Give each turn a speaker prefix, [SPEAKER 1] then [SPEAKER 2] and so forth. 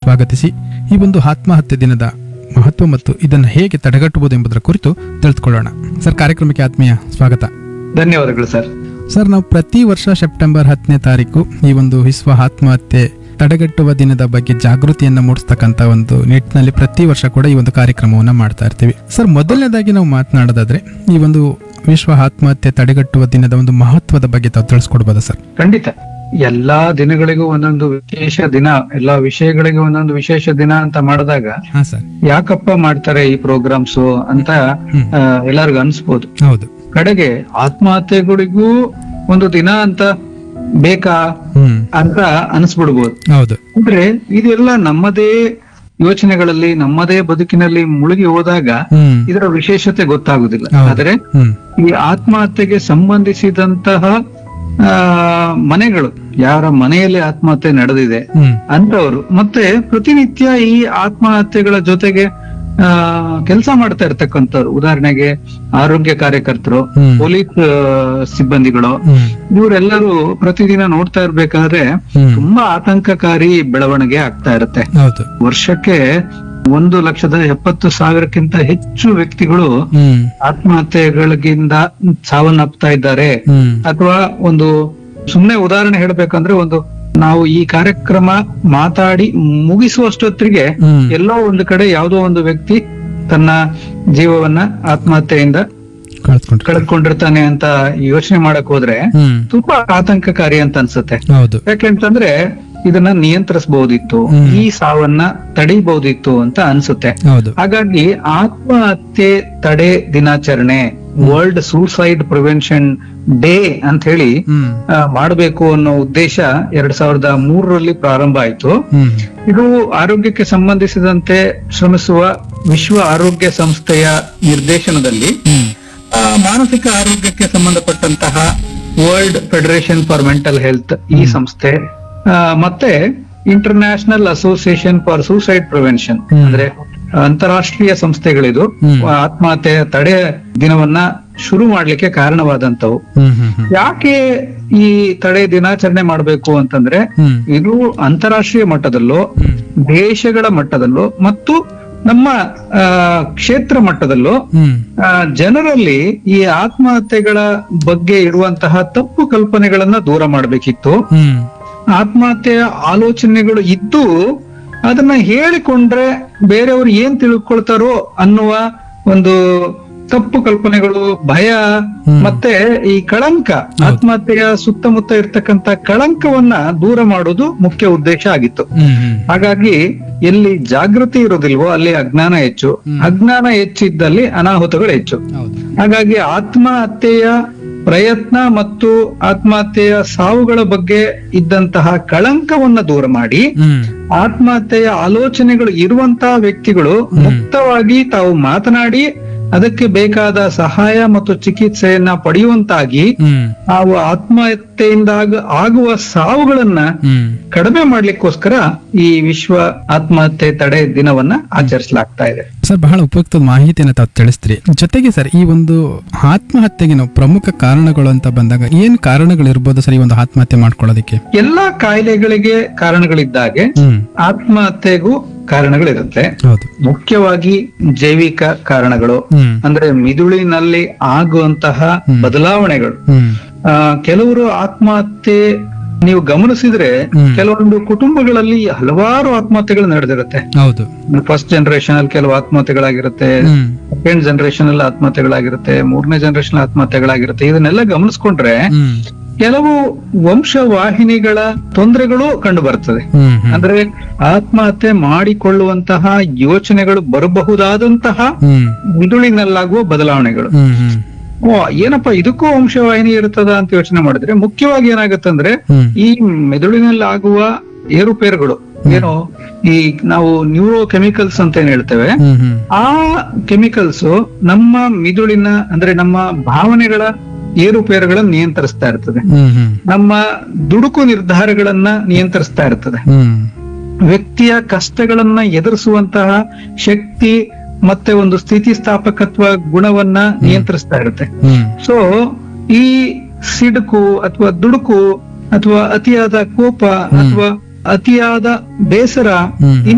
[SPEAKER 1] ಸ್ವಾಗತಿಸಿ ಈ ಒಂದು ಆತ್ಮಹತ್ಯೆ ದಿನದ ಮಹತ್ವ ಮತ್ತು ಇದನ್ನು ಹೇಗೆ ತಡೆಗಟ್ಟಬಹುದು ಎಂಬುದರ ಕುರಿತು ತಿಳಿದುಕೊಳ್ಳೋಣ ಸರ್ ಕಾರ್ಯಕ್ರಮಕ್ಕೆ ಆತ್ಮೀಯ ಸ್ವಾಗತ
[SPEAKER 2] ಧನ್ಯವಾದಗಳು ಸರ್
[SPEAKER 1] ಸರ್ ನಾವು ಪ್ರತಿ ವರ್ಷ ಸೆಪ್ಟೆಂಬರ್ ಹತ್ತನೇ ತಾರೀಕು ಈ ಒಂದು ವಿಶ್ವ ಆತ್ಮಹತ್ಯೆ ತಡೆಗಟ್ಟುವ ದಿನದ ಬಗ್ಗೆ ಜಾಗೃತಿಯನ್ನ ಮೂಡಿಸ್ತಕ್ಕಂಥ ಒಂದು ನಿಟ್ಟಿನಲ್ಲಿ ಪ್ರತಿ ವರ್ಷ ಕೂಡ ಈ ಒಂದು ಕಾರ್ಯಕ್ರಮವನ್ನ ಮಾಡ್ತಾ ಇರ್ತೀವಿ ಸರ್ ಮೊದಲನೇದಾಗಿ ನಾವು ಮಾತನಾಡೋದಾದ್ರೆ ಈ ಒಂದು ವಿಶ್ವ ಆತ್ಮಹತ್ಯೆ ತಡೆಗಟ್ಟುವ ದಿನದ ಒಂದು ಮಹತ್ವದ ಬಗ್ಗೆ ತಾವು ತಿಳಿಸ್ಕೊಡ್ಬೋದಾ ಸರ್
[SPEAKER 2] ಖಂಡಿತ ಎಲ್ಲಾ ದಿನಗಳಿಗೂ ಒಂದೊಂದು ವಿಶೇಷ ದಿನ ಎಲ್ಲಾ ವಿಷಯಗಳಿಗೂ ಒಂದೊಂದು ವಿಶೇಷ ದಿನ ಅಂತ ಮಾಡಿದಾಗ
[SPEAKER 1] ಹಾ ಸರ್
[SPEAKER 2] ಯಾಕಪ್ಪ ಮಾಡ್ತಾರೆ ಈ ಪ್ರೋಗ್ರಾಮ್ಸ್ ಅಂತ
[SPEAKER 1] ಹ್ಮ್.
[SPEAKER 2] ಆ, ಎಲ್ಲರಿಗೂ ಅನ್ಸ್ಬೋದು
[SPEAKER 1] ಹೌದು
[SPEAKER 2] ಕಡೆಗೆ ಆತ್ಮಹತ್ಯೆಗಳಿಗೂ ಒಂದು ದಿನ ಅಂತ ಬೇಕಾ
[SPEAKER 1] ಹ್ಮ್
[SPEAKER 2] ಅಂತ ಅನ್ಸ್ಬಿಡ್ಬೋದು
[SPEAKER 1] ಹೌದು
[SPEAKER 2] ಅಂದ್ರೆ ಇದೆಲ್ಲ ನಮ್ಮದೇ ಯೋಚನೆಗಳಲ್ಲಿ ನಮ್ಮದೇ ಬದುಕಿನಲ್ಲಿ ಮುಳುಗಿ ಹೋದಾಗ
[SPEAKER 1] ಹ್ಮ್
[SPEAKER 2] ಇದರ ವಿಶೇಷತೆ ಗೊತ್ತಾಗುದಿಲ್ಲ
[SPEAKER 1] ಹೌದು.
[SPEAKER 2] ಆದ್ರೆ
[SPEAKER 1] ಹ್ಮ್
[SPEAKER 2] ಈ ಆತ್ಮಹತ್ಯೆಗೆ ಸಂಬಂಧಿಸಿದಂತಹ ಆ, ಮನೆಗಳು ಯಾರ ಮನೆಯಲ್ಲಿ ಆತ್ಮಹತ್ಯೆ ನಡೆದಿದೆ
[SPEAKER 1] ಹ್ಮ್
[SPEAKER 2] ಅಂತವರು ಮತ್ತೆ ಪ್ರತಿನಿತ್ಯ ಈ ಆತ್ಮಹತ್ಯೆಗಳ ಜೊತೆಗೆ ಆ ಕೆಲಸ ಮಾಡ್ತಾ ಇರ್ತಕ್ಕಂಥವ್ರು ಉದಾಹರಣೆಗೆ ಆರೋಗ್ಯ ಕಾರ್ಯಕರ್ತರು
[SPEAKER 1] ಹ್ಮ್.
[SPEAKER 2] ಪೊಲೀಸ್ ಆ, ಸಿಬ್ಬಂದಿಗಳು
[SPEAKER 1] ಹ್ಮ್
[SPEAKER 2] ಇವರೆಲ್ಲರೂ ಪ್ರತಿದಿನ ನೋಡ್ತಾ ಇರ್ಬೇಕಾದ್ರೆ
[SPEAKER 1] ಹ್ಮ್
[SPEAKER 2] ತುಂಬಾ ಆತಂಕಕಾರಿ ಬೆಳವಣಿಗೆ ಆಗ್ತಾ ಇರುತ್ತೆ
[SPEAKER 1] ಹೌದು
[SPEAKER 2] ವರ್ಷಕ್ಕೆ ಒಂದು ಲಕ್ಷದ ಎಪ್ಪತ್ತು ಸಾವಿರಕ್ಕಿಂತ ಹೆಚ್ಚು ವ್ಯಕ್ತಿಗಳು
[SPEAKER 1] ಹ್ಮ್
[SPEAKER 2] ಆತ್ಮಹತ್ಯೆಗಳಿಂದ ಸಾವನ್ನಪ್ತಾ ಇದ್ದಾರೆ
[SPEAKER 1] ಹ್ಮ್
[SPEAKER 2] ಅಥವಾ ಒಂದು ಸುಮ್ನೆ ಉದಾಹರಣೆ ಹೇಳ್ಬೇಕಂದ್ರೆ ಒಂದು ನಾವು ಈ ಕಾರ್ಯಕ್ರಮ ಮಾತಾಡಿ ಮುಗಿಸುವಷ್ಟೊತ್ತಿಗೆ
[SPEAKER 1] ಹ್ಮ್
[SPEAKER 2] ಎಲ್ಲೋ ಒಂದು ಕಡೆ ಯಾವುದೋ ಒಂದು ವ್ಯಕ್ತಿ ತನ್ನ ಜೀವವನ್ನ ಆತ್ಮಹತ್ಯೆಯಿಂದ
[SPEAKER 1] ಕಳ್ಸ್ಕೊಂಡ್ರಿ
[SPEAKER 2] ಕಳೆದುಕೊಂಡಿರ್ತಾನೆ ಅಂತ ಯೋಚನೆ ಮಾಡಕ್ ಹೋದ್ರೆ
[SPEAKER 1] ಹ್ಮ್
[SPEAKER 2] ತುಂಬಾ ಆತಂಕಕಾರಿ ಅಂತ ಅನ್ಸುತ್ತೆ
[SPEAKER 1] ಹೌದು
[SPEAKER 2] ಯಾಕೆಂತಂದ್ರೆ ಇದನ್ನ ನಿಯಂತ್ರಿಸಬಹುದಿತ್ತು
[SPEAKER 1] ಹ್ಮ್.
[SPEAKER 2] ಈ ಸಾವನ್ನ ತಡಿಬಹುದಿತ್ತು ಅಂತ ಅನ್ಸುತ್ತೆ
[SPEAKER 1] ಹೌದು
[SPEAKER 2] ಹಾಗಾಗಿ ಆತ್ಮಹತ್ಯೆ ತಡೆ ದಿನಾಚರಣೆ ವರ್ಲ್ಡ್ ಸೂಸೈಡ್ ಪ್ರಿವೆನ್ಷನ್ ಡೇ ಅಂತ ಹೇಳಿ
[SPEAKER 1] ಹ್ಮ್
[SPEAKER 2] ಆ, ಮಾಡ್ಬೇಕು ಅನ್ನೋ ಉದ್ದೇಶ ಎರಡ್ ಸಾವಿರದ ಮೂರರಲ್ಲಿ ಪ್ರಾರಂಭ ಆಯ್ತು
[SPEAKER 1] ಹ್ಮ್
[SPEAKER 2] ಇದು ಆರೋಗ್ಯಕ್ಕೆ ಸಂಬಂಧಿಸಿದಂತೆ ಶ್ರಮಿಸುವ ವಿಶ್ವ ಆರೋಗ್ಯ ಸಂಸ್ಥೆಯ ನಿರ್ದೇಶನದಲ್ಲಿ
[SPEAKER 1] ಹ್ಮ್
[SPEAKER 2] ಆ, ಮಾನಸಿಕ ಆರೋಗ್ಯಕ್ಕೆ ಸಂಬಂಧಪಟ್ಟಂತಹ world federation for mental health ಈ ಸಂಸ್ಥೆ ಆ, ಮತ್ತೆ international association for suicide prevention
[SPEAKER 1] ಹ್ಮ್.
[SPEAKER 2] ಅಂದ್ರೆ ಅಂತಾರಾಷ್ಟ್ರೀಯ ಸಂಸ್ಥೆಗಳಿದು
[SPEAKER 1] ಹ್ಮ್.
[SPEAKER 2] ಆತ್ಮಹತ್ಯೆ ತಡೆ ದಿನವನ್ನ ಶುರು ಮಾಡ್ಲಿಕ್ಕೆ ಕಾರಣವಾದಂತವು
[SPEAKER 1] ಹ್ಮ್ ಹ್ಮ್ ಹ್ಮ್
[SPEAKER 2] ಯಾಕೆ ಈ ತಡೆ ದಿನಾಚರಣೆ ಮಾಡ್ಬೇಕು ಅಂತಂದ್ರೆ
[SPEAKER 1] ಹ್ಮ್
[SPEAKER 2] ಇದು ಅಂತಾರಾಷ್ಟ್ರೀಯ ಮಟ್ಟದಲ್ಲೋ
[SPEAKER 1] ಹ್ಮ್
[SPEAKER 2] ದೇಶಗಳ ಮಟ್ಟದಲ್ಲೋ ಮತ್ತು ನಮ್ಮ ಆ, ಕ್ಷೇತ್ರ ಮಟ್ಟದಲ್ಲೋ
[SPEAKER 1] ಹ್ಮ್
[SPEAKER 2] ಆ, ಜನರಲ್ಲಿ ಈ ಆತ್ಮಹತ್ಯೆಗಳ ಬಗ್ಗೆ ಇರುವಂತಹ ತಪ್ಪು ಕಲ್ಪನೆಗಳನ್ನ ದೂರ ಮಾಡಬೇಕಿತ್ತು
[SPEAKER 1] ಹ್ಮ್
[SPEAKER 2] ಆತ್ಮಹತ್ಯೆಯ ಆಲೋಚನೆಗಳು ಇದ್ದು ಅದನ್ನ ಹೇಳಿಕೊಂಡ್ರೆ ಬೇರೆಯವರು ಏನ್ ತಿಳ್ಕೊಳ್ತಾರೋ ಅನ್ನುವ ಒಂದು ತಪ್ಪು ಕಲ್ಪನೆಗಳು ಭಯ
[SPEAKER 1] ಹ್ಮ್.
[SPEAKER 2] ಮತ್ತೆ ಈ ಕಳಂಕ ಆತ್ಮಹತ್ಯೆಯ ಸುತ್ತಮುತ್ತ ಇರ್ತಕ್ಕಂತ ಕಳಂಕವನ್ನ ದೂರ ಮಾಡೋದು ಮುಖ್ಯ ಉದ್ದೇಶ ಆಗಿತ್ತು
[SPEAKER 1] ಹ್ಮ್ ಹ್ಮ್
[SPEAKER 2] ಹಾಗಾಗಿ ಎಲ್ಲಿ ಜಾಗೃತಿ ಇರೋದಿಲ್ವೋ ಅಲ್ಲಿ ಅಜ್ಞಾನ ಹೆಚ್ಚು
[SPEAKER 1] ಹ್ಮ್.
[SPEAKER 2] ಅಜ್ಞಾನ ಹೆಚ್ಚಿದ್ದಲ್ಲಿ ಅನಾಹುತಗಳು ಹೆಚ್ಚು
[SPEAKER 1] ಹೌದು
[SPEAKER 2] ಹಾಗಾಗಿ ಆತ್ಮಹತ್ಯೆಯ ಪ್ರಯತ್ನ ಮತ್ತು ಆತ್ಮಹತ್ಯೆಯ ಸಾವುಗಳ ಬಗ್ಗೆ ಇದ್ದಂತಹ ಕಳಂಕವನ್ನ ದೂರ ಮಾಡಿ
[SPEAKER 1] ಹ್ಮ್
[SPEAKER 2] ಆತ್ಮಹತ್ಯೆಯ ಆಲೋಚನೆಗಳು ಇರುವಂತಹ ವ್ಯಕ್ತಿಗಳು ಮುಕ್ತವಾಗಿ ತಾವು ಮಾತನಾಡಿ ಅದಕ್ಕೆ ಬೇಕಾದ ಸಹಾಯ ಮತ್ತು ಚಿಕಿತ್ಸೆಯನ್ನ ಪಡೆಯುವಂತಾಗಿ
[SPEAKER 1] ಹ್ಮ್
[SPEAKER 2] ನಾವು ಆತ್ಮಹತ್ಯೆಯಿಂದ ಆಗ- ಆಗುವ ಸಾವುಗಳನ್ನ
[SPEAKER 1] ಹ್ಮ್
[SPEAKER 2] ಕಡಿಮೆ ಮಾಡ್ಲಿಕ್ಕೋಸ್ಕರ ಈ ವಿಶ್ವ ಆತ್ಮಹತ್ಯೆ ತಡೆ ದಿನವನ್ನ ಆಚರಿಸಲಾಗ್ತಾ ಇದೆ
[SPEAKER 1] ಸರ್ ಬಹಳ ಉಪಯುಕ್ತ ಮಾಹಿತಿಯನ್ನು ತಾವು ತಿಳಿಸ್ತೀರಿ ಜೊತೆಗೆ ಸರ್ ಈ ಒಂದು ಆತ್ಮಹತ್ಯೆಗೆ ನಾವು ಪ್ರಮುಖ ಕಾರಣಗಳು ಅಂತ ಬಂದಾಗ ಏನ್ ಕಾರಣಗಳಿರ್ಬೋದು ಸರ್ ಈ ಒಂದು ಆತ್ಮಹತ್ಯೆ ಮಾಡ್ಕೊಳ್ಳೋದಕ್ಕೆ
[SPEAKER 2] ಎಲ್ಲಾ ಕಾಯಿಲೆಗಳಿಗೆ ಕಾರಣಗಳಿದ್ದಾಗೆ
[SPEAKER 1] ಹ್ಮ್
[SPEAKER 2] ಆತ್ಮಹತ್ಯೆಗೂ ಕಾರಣಗಳಿರುತ್ತೆ
[SPEAKER 1] ಹೌದು
[SPEAKER 2] ಮುಖ್ಯವಾಗಿ ಜೈವಿಕ ಕಾರಣಗಳು
[SPEAKER 1] ಹ್ಮ್
[SPEAKER 2] ಅಂದ್ರೆ ಮಿದುಳಿನಲ್ಲಿ ಆಗುವಂತಹ ಬದಲಾವಣೆಗಳು
[SPEAKER 1] ಹ್ಮ್
[SPEAKER 2] ಆ, ಕೆಲವರು ಆತ್ಮಹತ್ಯೆ ನೀವು ಗಮನಿಸಿದ್ರೆ
[SPEAKER 1] ಹ್ಮ್.
[SPEAKER 2] ಕೆಲವೊಂದು ಕುಟುಂಬಗಳಲ್ಲಿ ಹಲವಾರು ಆತ್ಮಹತ್ಯೆಗಳು ನಡೆದಿರುತ್ತೆ
[SPEAKER 1] ಹೌದು
[SPEAKER 2] ಫಸ್ಟ್ ಜನರೇಷನ್ ಅಲ್ಲಿ ಕೆಲವು ಆತ್ಮಹತ್ಯೆಗಳಾಗಿರುತ್ತೆ
[SPEAKER 1] ಹ್ಮ್
[SPEAKER 2] ಸೆಕೆಂಡ್ ಜನರೇಷನ್ ಅಲ್ಲಿ ಆತ್ಮಹತ್ಯೆಗಳಾಗಿರುತ್ತೆ ಮೂರನೇ ಜನರೇಷನ್ ಆತ್ಮಹತ್ಯೆಗಳಾಗಿರುತ್ತೆ ಇದನ್ನೆಲ್ಲ ಗಮನಿಸ್ಕೊಂಡ್ರೆ
[SPEAKER 1] ಹ್ಮ್
[SPEAKER 2] ಕೆಲವು ವಂಶವಾಹಿನಿಗಳ ತೊಂದರೆಗಳು ಕಂಡು ಬರ್ತದೆ
[SPEAKER 1] ಹ್ಮ್ ಹ್ಮ್
[SPEAKER 2] ಅಂದ್ರೆ ಆತ್ಮಹತ್ಯೆ ಮಾಡಿಕೊಳ್ಳುವಂತಹ ಯೋಚನೆಗಳು ಬರಬಹುದಾದಂತಹ
[SPEAKER 1] ಹ್ಮ್
[SPEAKER 2] ಮಿದುಳಿನಲ್ಲಾಗುವ ಬದಲಾವಣೆಗಳು
[SPEAKER 1] ಹ್ಮ್ ಹ್ಮ್
[SPEAKER 2] ಓ ಏನಪ್ಪಾ ಇದಕ್ಕೂ ವಂಶವಾಹಿನಿ ಇರ್ತದ ಅಂತ ಯೋಚನೆ ಮಾಡಿದ್ರೆ ಮುಖ್ಯವಾಗಿ ಏನಾಗುತ್ತಂದ್ರೆ
[SPEAKER 1] ಹ್ಮ್
[SPEAKER 2] ಈ ಮೆದುಳಿನಲ್ಲಿ ಆಗುವ ಏರುಪೇರುಗಳು ಏನು ಈ ನಾವು ನ್ಯೂರೋ ಕೆಮಿಕಲ್ಸ್ ಅಂತ ಏನ್ ಹೇಳ್ತೇವೆ
[SPEAKER 1] ಹ್ಮ್ ಹ್ಮ್
[SPEAKER 2] ಆ ಕೆಮಿಕಲ್ಸ್ ನಮ್ಮ ಮಿದುಳಿನ ಅಂದ್ರೆ ನಮ್ಮ ಭಾವನೆಗಳ ಏರುಪೇರುಗಳನ್ನ ನಿಯಂತ್ರಿಸ್ತಾ ಇರ್ತದೆ
[SPEAKER 1] ಹ್ಮ್ ಹ್ಮ್
[SPEAKER 2] ನಮ್ಮ ದುಡುಕು ನಿರ್ಧಾರಗಳನ್ನ ನಿಯಂತ್ರಿಸ್ತಾ ಇರ್ತದೆ
[SPEAKER 1] ಹ್ಮ್
[SPEAKER 2] ವ್ಯಕ್ತಿಯ ಕಷ್ಟಗಳನ್ನ ಎದುರಿಸುವಂತಹ ಶಕ್ತಿ ಮತ್ತೆ ಒಂದು ಸ್ಥಿತಿಸ್ಥಾಪಕತ್ವ ಗುಣವನ್ನ ನಿಯಂತ್ರಿಸ್ತಾ ಇರುತ್ತೆ
[SPEAKER 1] ಹ್ಮ್
[SPEAKER 2] ಸೊ ಈ ಸಿಡುಕು ಅಥವಾ ದುಡುಕು ಅಥವಾ ಅತಿಯಾದ ಕೋಪ ಅಥವಾ ಅತಿಯಾದ ಬೇಸರ
[SPEAKER 1] ಹ್ಮ್